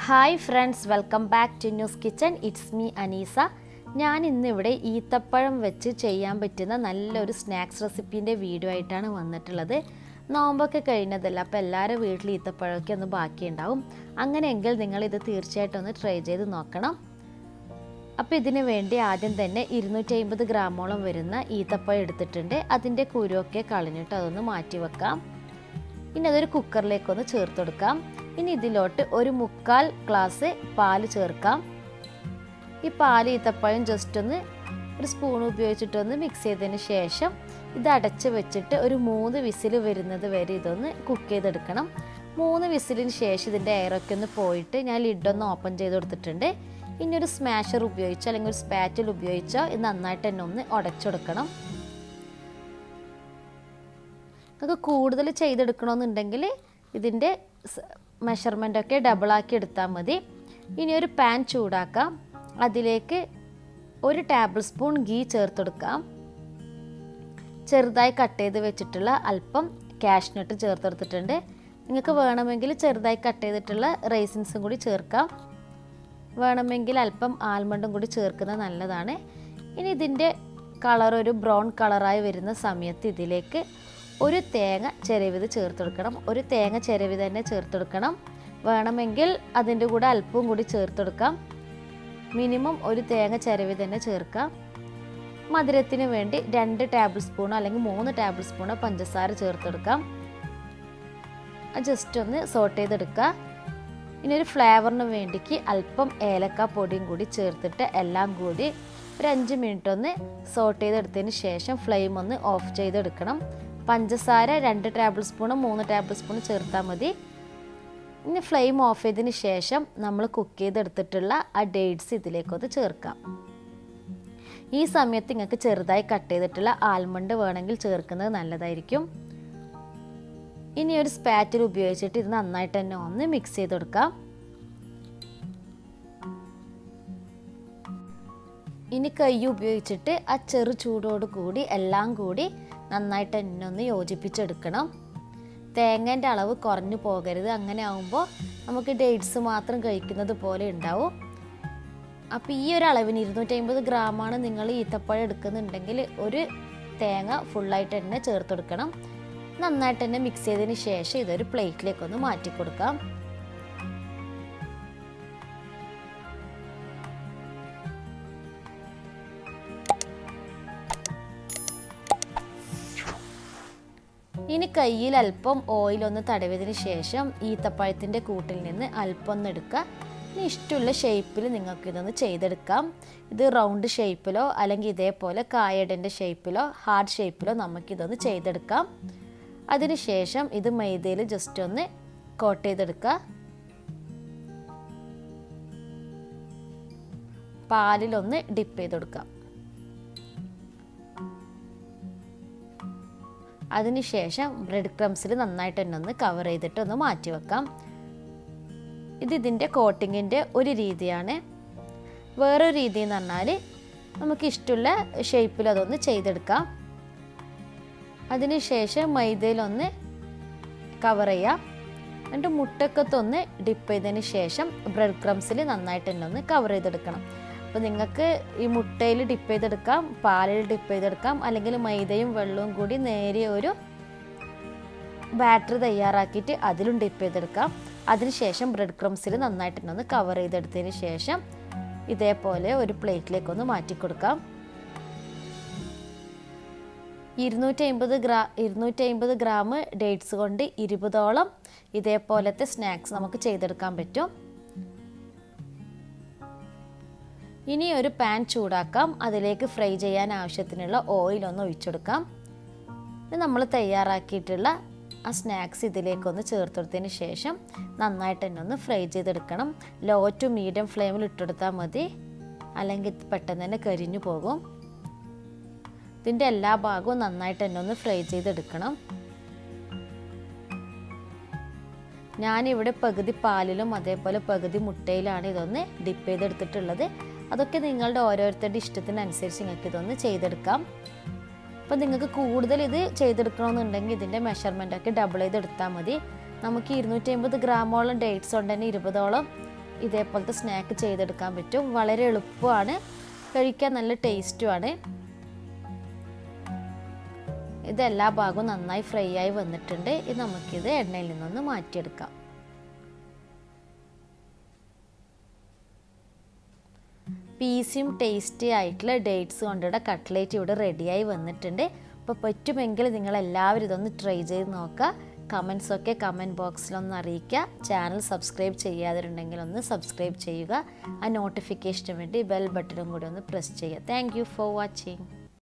hi friends welcome back to news kitchen it's me Anisa ഞാൻ ഇന്നിവിടെ ഈത്തപ്പഴം വെച്ച് ചെയ്യാൻ പറ്റുന്ന നല്ലൊരു സ്നാക്സ് റെസിപ്പീൻ്റെ വീഡിയോ ആയിട്ടാണ് വന്നിട്ടുള്ളത് നോമ്പൊക്കെ കഴിഞ്ഞതല്ല അപ്പോൾ എല്ലാവരും വീട്ടിൽ ഈത്തപ്പഴമൊക്കെ ഒന്ന് ബാക്കിയുണ്ടാവും അങ്ങനെയെങ്കിൽ നിങ്ങൾ ഇത് തീർച്ചയായിട്ടും ഒന്ന് ട്രൈ ചെയ്ത് നോക്കണം അപ്പോൾ ഇതിന് വേണ്ടി ആദ്യം തന്നെ ഇരുന്നൂറ്റി അമ്പത് ഗ്രാമോളം വരുന്ന ഈത്തപ്പഴം എടുത്തിട്ടുണ്ട് അതിൻ്റെ കുരുവൊക്കെ കളഞ്ഞിട്ട് അതൊന്ന് മാറ്റി വെക്കാം ഇനി അതൊരു കുക്കറിലേക്കൊന്ന് ചേർത്ത് കൊടുക്കാം ഇനി ഇതിലോട്ട് ഒരു മുക്കാൽ ഗ്ലാസ് പാല് ചേർക്കാം ഈ പാല് ഈത്തപ്പഴം ജസ്റ്റ് ഒന്ന് ഒരു സ്പൂൺ ഉപയോഗിച്ചിട്ടൊന്ന് മിക്സ് ചെയ്തതിന് ശേഷം ഇത് അടച്ച് വെച്ചിട്ട് ഒരു മൂന്ന് വിസിൽ വരുന്നത് വരെ ഇതൊന്ന് കുക്ക് ചെയ്തെടുക്കണം മൂന്ന് വിസിലിന് ശേഷം ഇതിൻ്റെ എയറൊക്കെ ഒന്ന് പോയിട്ട് ഞാൻ ലിഡൊന്ന് ഓപ്പൺ ചെയ്ത് കൊടുത്തിട്ടുണ്ട് ഇനി ഒരു സ്മാഷർ ഉപയോഗിച്ചോ അല്ലെങ്കിൽ ഒരു സ്പാറ്റിൽ ഉപയോഗിച്ചോ ഇത് നന്നായിട്ട് തന്നെ ഒന്ന് ഉടച്ചെടുക്കണം നിങ്ങൾക്ക് കൂടുതൽ ചെയ്തെടുക്കണമെന്നുണ്ടെങ്കിൽ ഇതിൻ്റെ മെഷർമെൻ്റൊക്കെ ഡബിളാക്കി എടുത്താൽ മതി ഇനി ഒരു പാൻ ചൂടാക്കാം അതിലേക്ക് ഒരു ടേബിൾ സ്പൂൺ ഗീ ചേർത്തെടുക്കാം ചെറുതായി കട്ട് ചെയ്ത് വെച്ചിട്ടുള്ള അല്പം കാഷ്നട്ട് ചേർത്തെടുത്തിട്ടുണ്ട് നിങ്ങൾക്ക് വേണമെങ്കിൽ ചെറുതായി കട്ട് ചെയ്തിട്ടുള്ള റൈസിൻസും കൂടി ചേർക്കാം വേണമെങ്കിൽ അല്പം ആൽമണ്ടും കൂടി ചേർക്കുന്നത് നല്ലതാണ് ഇനി ഇതിൻ്റെ കളർ ഒരു ബ്രൗൺ കളറായി വരുന്ന സമയത്ത് ഇതിലേക്ക് ഒരു തേങ്ങ ചിരവിത് ചേർത്തെടുക്കണം ഒരു തേങ്ങ ചിരവിത് തന്നെ ചേർത്തെടുക്കണം വേണമെങ്കിൽ അതിൻ്റെ കൂടെ അല്പവും കൂടി ചേർത്തെടുക്കാം മിനിമം ഒരു തേങ്ങ ചിരവി തന്നെ ചേർക്കാം മധുരത്തിന് വേണ്ടി രണ്ട് ടേബിൾ സ്പൂണോ അല്ലെങ്കിൽ മൂന്ന് ടേബിൾ സ്പൂണോ പഞ്ചസാര ചേർത്തെടുക്കാം ജസ്റ്റ് ഒന്ന് സോട്ട് ചെയ്തെടുക്കുക ഇനി ഒരു ഫ്ലേവറിന് വേണ്ടിക്ക് അല്പം ഏലക്ക പൊടിയും കൂടി ചേർത്തിട്ട് എല്ലാം കൂടി ഒരു അഞ്ച് മിനിറ്റ് ഒന്ന് സോട്ട് ചെയ്തെടുത്തതിന് ശേഷം ഫ്ലെയിം ഒന്ന് ഓഫ് ചെയ്തെടുക്കണം പഞ്ചസാര രണ്ട് ടേബിൾ സ്പൂണ് മൂന്ന് ടേബിൾ സ്പൂൺ ചേർത്താൽ മതി ഇനി ഫ്ലെയിം ഓഫ് ചെയ്തതിന് ശേഷം നമ്മൾ കുക്ക് ചെയ്തെടുത്തിട്ടുള്ള ആ ഡേറ്റ്സ് ഇതിലേക്കൊന്ന് ചേർക്കാം ഈ സമയത്ത് നിങ്ങൾക്ക് ചെറുതായി കട്ട് ചെയ്തിട്ടുള്ള ആൽമണ്ട് വേണമെങ്കിൽ ചേർക്കുന്നത് നല്ലതായിരിക്കും ഇനി ഒരു സ്പാറ്റിൽ ഉപയോഗിച്ചിട്ട് ഇത് നന്നായിട്ട് തന്നെ ഒന്ന് മിക്സ് ചെയ്ത് കൊടുക്കാം ഇനി കൈ ഉപയോഗിച്ചിട്ട് ആ ചെറു ചൂടോട് കൂടി എല്ലാം കൂടി നന്നായിട്ട് തന്നെ ഒന്ന് യോജിപ്പിച്ചെടുക്കണം തേങ്ങേൻ്റെ അളവ് കുറഞ്ഞു പോകരുത് അങ്ങനെ ആകുമ്പോൾ നമുക്ക് ഡേറ്റ്സ് മാത്രം കഴിക്കുന്നത് പോലെ ഉണ്ടാവും അപ്പോൾ ഈ ഒരു അളവിന് ഇരുന്നൂറ്റമ്പത് ഗ്രാമാണ് നിങ്ങൾ ഈത്തപ്പഴം എടുക്കുന്നുണ്ടെങ്കിൽ ഒരു തേങ്ങ ഫുള്ളായിട്ട് തന്നെ ചേർത്ത് കൊടുക്കണം നന്നായിട്ട് തന്നെ മിക്സ് ചെയ്തതിന് ശേഷം ഇതൊരു പ്ലേറ്റിലേക്ക് ഒന്ന് മാറ്റി കൊടുക്കാം ഇനി കയ്യിൽ അല്പം ഓയിൽ ഒന്ന് തടവിയതിന് ശേഷം ഈത്തപ്പഴത്തിൻ്റെ കൂട്ടിൽ നിന്ന് അല്പം ഒന്ന് എടുക്കുക ഇനി ഇഷ്ടമുള്ള ഷേപ്പിൽ നിങ്ങൾക്ക് ഇതൊന്ന് ചെയ്തെടുക്കാം ഇത് റൗണ്ട് ഷേപ്പിലോ അല്ലെങ്കിൽ ഇതേപോലെ കായടൻ്റെ ഷേപ്പിലോ ഹാർഡ് ഷേപ്പിലോ നമുക്കിതൊന്ന് ചെയ്തെടുക്കാം അതിനുശേഷം ഇത് മൈദയിൽ ജസ്റ്റ് ഒന്ന് കോട്ട് ചെയ്തെടുക്കുക പാലിലൊന്ന് ഡിപ്പ് ചെയ്ത് കൊടുക്കാം അതിനുശേഷം ബ്രെഡ് ക്രംസിൽ നന്നായിട്ട് തന്നെ ഒന്ന് കവർ ചെയ്തിട്ട് ഒന്ന് മാറ്റി വെക്കാം ഇത് ഇതിൻ്റെ കോട്ടിങ്ങിൻ്റെ ഒരു രീതിയാണ് വേറൊരു രീതി എന്ന് പറഞ്ഞാൽ നമുക്ക് ഇഷ്ടമുള്ള ഷേപ്പിൽ അതൊന്ന് ചെയ്തെടുക്കാം അതിനുശേഷം മൈദയിലൊന്ന് കവർ ചെയ്യാം എന്നിട്ട് മുട്ടക്കത്തൊന്ന് ഡിപ്പ് ചെയ്തതിന് ശേഷം ബ്രെഡ് ക്രംസിൽ നന്നായിട്ട് തന്നെ ഒന്ന് കവർ ചെയ്തെടുക്കണം അപ്പോൾ നിങ്ങൾക്ക് ഈ മുട്ടയിൽ ഡിപ്പ് ചെയ്തെടുക്കാം പാലിൽ ഡിപ്പ് ചെയ്തെടുക്കാം അല്ലെങ്കിൽ മൈദയും വെള്ളവും കൂടി നേരിയ ഒരു ബാറ്റർ തയ്യാറാക്കിയിട്ട് അതിലും ഡിപ്പ് ചെയ്തെടുക്കാം അതിനുശേഷം ബ്രെഡ് ക്രംസിൽ നന്നായിട്ട് തന്നെ ഒന്ന് കവർ ചെയ്തെടുത്തതിന് ശേഷം ഇതേപോലെ ഒരു പ്ലേറ്റിലേക്കൊന്ന് മാറ്റി കൊടുക്കാം ഇരുന്നൂറ്റി അമ്പത് ഗ്രാ ഇരുന്നൂറ്റി അമ്പത് ഗ്രാം ഡേറ്റ്സ് കൊണ്ട് ഇരുപതോളം ഇതേപോലത്തെ സ്നാക്സ് നമുക്ക് ചെയ്തെടുക്കാൻ പറ്റും ഇനി ഒരു പാൻ ചൂടാക്കാം അതിലേക്ക് ഫ്രൈ ചെയ്യാൻ ആവശ്യത്തിനുള്ള ഓയിൽ ഒന്ന് ഒഴിച്ചെടുക്കാം നമ്മൾ തയ്യാറാക്കിയിട്ടുള്ള ആ സ്നാക്സ് ഇതിലേക്കൊന്ന് ചേർത്തെടുത്തതിന് ശേഷം നന്നായിട്ട് തന്നെ ഒന്ന് ഫ്രൈ ചെയ്തെടുക്കണം ലോ ടു മീഡിയം ഫ്ലെയിമിൽ ഇട്ടെടുത്താൽ മതി അല്ലെങ്കിൽ പെട്ടെന്ന് തന്നെ കരിഞ്ഞു പോകും ഇതിൻ്റെ എല്ലാ ഭാഗവും നന്നായിട്ട് തന്നെ ഒന്ന് ഫ്രൈ ചെയ്തെടുക്കണം ഞാനിവിടെ പകുതി പാലിലും അതേപോലെ പകുതി മുട്ടയിലാണ് ഇതൊന്ന് ഡിപ്പ് ചെയ്തെടുത്തിട്ടുള്ളത് അതൊക്കെ നിങ്ങളുടെ ഓരോരുത്തരുടെ ഇഷ്ടത്തിനനുസരിച്ച് നിങ്ങൾക്ക് ഇതൊന്ന് ചെയ്തെടുക്കാം അപ്പോൾ നിങ്ങൾക്ക് കൂടുതൽ ഇത് ചെയ്തെടുക്കണമെന്നുണ്ടെങ്കിൽ ഇതിൻ്റെ മെഷർമെൻ്റ് ഒക്കെ ഡബിൾ ചെയ്തെടുത്താൽ മതി നമുക്ക് ഇരുന്നൂറ്റി അമ്പത് ഗ്രാമോളം ഡേറ്റ്സ് കൊണ്ട് തന്നെ ഇരുപതോളം ഇതേപോലത്തെ സ്നാക്ക് ചെയ്തെടുക്കാൻ പറ്റും വളരെ എളുപ്പമാണ് കഴിക്കാൻ നല്ല ടേസ്റ്റുമാണ് ഇത് എല്ലാ ഭാഗവും നന്നായി ഫ്രൈ ആയി വന്നിട്ടുണ്ട് ഇത് നമുക്കിത് എണ്ണയിൽ നിന്നൊന്ന് മാറ്റിയെടുക്കാം പീസിയും ടേസ്റ്റി ആയിട്ടുള്ള ഡേറ്റ്സ് കൊണ്ടുള്ള കട്ട്ലേറ്റ് ഇവിടെ റെഡിയായി വന്നിട്ടുണ്ട് അപ്പോൾ പറ്റുമെങ്കിൽ നിങ്ങൾ എല്ലാവരും ഇതൊന്ന് ട്രൈ ചെയ്ത് നോക്കുക കമൻസ് ഒക്കെ കമൻറ്റ് ബോക്സിലൊന്ന് അറിയിക്കുക ചാനൽ സബ്സ്ക്രൈബ് ചെയ്യാതിരുണ്ടെങ്കിൽ ഒന്ന് സബ്സ്ക്രൈബ് ചെയ്യുക ആ നോട്ടിഫിക്കേഷന് വേണ്ടി ബെൽ ബട്ടണും കൂടി ഒന്ന് പ്രസ് ചെയ്യുക താങ്ക് ഫോർ വാച്ചിങ്